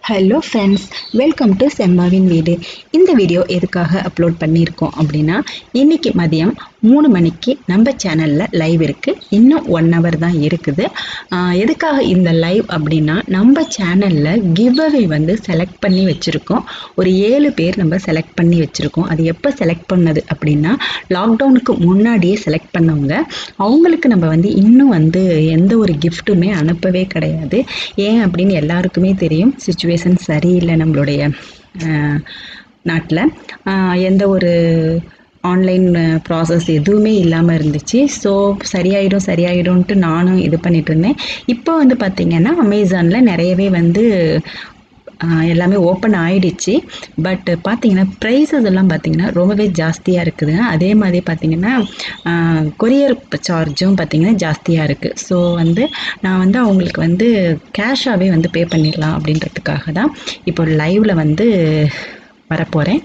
hello friends welcome to செம்பாவின் வீடு இந்த வீடியோ எதுக்காக அப்லோட் பண்ணியிருக்கோம் அப்படின்னா இன்னைக்கு மதியம் மூணு மணிக்கு நம்ம சேனலில் லைவ் இருக்குது இன்னும் ஒன் ஹவர் தான் இருக்குது ஆஹ் எதுக்காக இந்த லைவ் அப்படின்னா நம்ம சேனலில் கிவ்அவே வந்து செலக்ட் பண்ணி வச்சுருக்கோம் ஒரு ஏழு பேர் நம்ம செலக்ட் பண்ணி வச்சுருக்கோம் அது எப்போ செலக்ட் பண்ணது அப்படின்னா லாக்டவுனுக்கு முன்னாடியே செலக்ட் பண்ணவங்க அவங்களுக்கு நம்ம வந்து இன்னும் வந்து எந்த ஒரு கிஃப்ட்டுமே அனுப்பவே கிடையாது ஏன் அப்படின்னு எல்லாருக்குமே தெரியும் சுச்சுவேஷன் சரியில்லை நம்மளுடைய நாட்டில் எந்த ஒரு ஆன்லைன் ப்ராசஸ் எதுவுமே இல்லாமல் இருந்துச்சு ஸோ சரியாயிடும் சரியாயிடும்ன்ட்டு நானும் இது பண்ணிட்டு இருந்தேன் இப்போ வந்து பார்த்திங்கன்னா அமேசானில் நிறையவே வந்து ஆஹ் எல்லாமே ஓப்பன் ஆயிடுச்சு பட் பார்த்தீங்கன்னா ப்ரைஸஸ் எல்லாம் பார்த்தீங்கன்னா ரொம்பவே ஜாஸ்தியாக இருக்குது அதே மாதிரி பார்த்தீங்கன்னா கொரியர் சார்ஜும் பார்த்தீங்கன்னா ஜாஸ்தியாக இருக்குது ஸோ வந்து நான் வந்து அவங்களுக்கு வந்து கேஷாகவே வந்து பே பண்ணிடலாம் அப்படின்றதுக்காக தான் இப்போ லைவில் வந்து வரப்போகிறேன்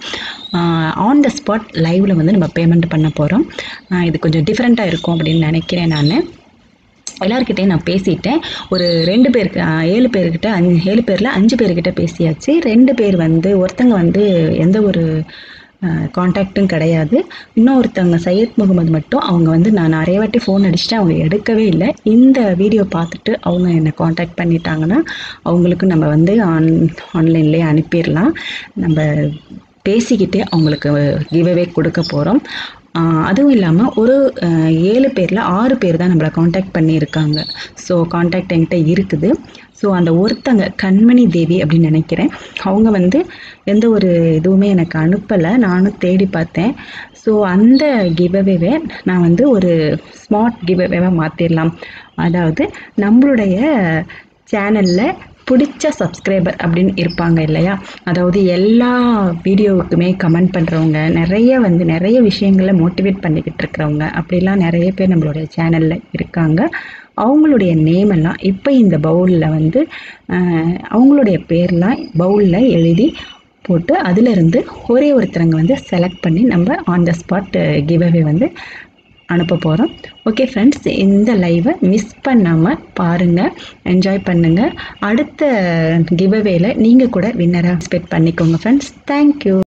ஆன் த ஸ்பாட் லைவில் வந்து நம்ம பேமெண்ட் பண்ண போகிறோம் இது கொஞ்சம் டிஃப்ரெண்ட்டாக இருக்கும் அப்படின்னு நினைக்கிறேன் நான் எல்லாருக்கிட்டையும் நான் பேசிட்டேன் ஒரு ரெண்டு பேருக்கு ஆஹ் ஏழு பேர்கிட்ட அஞ்சு ஏழு பேரில் அஞ்சு பேர்கிட்ட பேசியாச்சு ரெண்டு பேர் வந்து ஒருத்தங்க வந்து எந்த ஒரு காண்டாக்டும் கிடையாது இன்னொருத்தவங்க சையத் முகமது மட்டும் அவங்க வந்து நான் நிறைய வாட்டி ஃபோன் அடிச்சுட்டு அவங்க எடுக்கவே இல்லை இந்த வீடியோ பார்த்துட்டு அவங்க என்னை காண்டாக்ட் பண்ணிட்டாங்கன்னா அவங்களுக்கு நம்ம வந்து ஆன் ஆன்லைன்லேயே அனுப்பிடலாம் நம்ம பேசிக்கிட்டே அவங்களுக்கு கிவ்அவே கொடுக்க போகிறோம் அதுவும் இல்லாமல் ஒரு அஹ், ஏழு பேரில் ஆறு பேர் தான் நம்மளை காண்டாக்ட் பண்ணியிருக்காங்க ஸோ காண்டாக்ட் என்கிட்ட இருக்குது ஸோ அந்த ஒருத்தங்க கண்மணி தேவி அப்படின்னு நினைக்கிறேன் அவங்க வந்து எந்த ஒரு இதுவுமே எனக்கு அனுப்பலை நானும் தேடி பார்த்தேன் ஸோ அந்த கிவ்அவேவை நான் வந்து ஒரு ஸ்மார்ட் கிவ்அவேவாக மாற்றிடலாம் அதாவது நம்மளுடைய சேனலில் பிடிச்ச சப்ஸ்கிரைபர் அப்படின்னு இருப்பாங்க இல்லையா அதாவது எல்லா வீடியோவுக்குமே கமெண்ட் பண்ணுறவங்க நிறைய வந்து நிறைய விஷயங்களை மோட்டிவேட் பண்ணிக்கிட்டு இருக்கிறவங்க அப்படிலாம் நிறைய பேர் நம்மளுடைய சேனலில் இருக்காங்க அவங்களுடைய நேம் எல்லாம் இப்போ இந்த பவுலில் வந்து ஆஹ், அவங்களுடைய பேர்லாம் பவுலில் எழுதி போட்டு அதிலிருந்து ஒரே ஒருத்தரங்க வந்து செலக்ட் பண்ணி நம்ம ஆன் த ஸ்பாட் கிவ்அவே வந்து அனுப்ப போகிறோம் ஓகே ஃப்ரெண்ட்ஸ் இந்த லைவை மிஸ் பண்ணாமல் பாருங்கள் என்ஜாய் பண்ணுங்கள் அடுத்த கிவ்அவேல நீங்கள் கூட வின்னராக எக்ஸ்பெக்ட் பண்ணிக்கோங்க ஃப்ரெண்ட்ஸ் தேங்க்யூ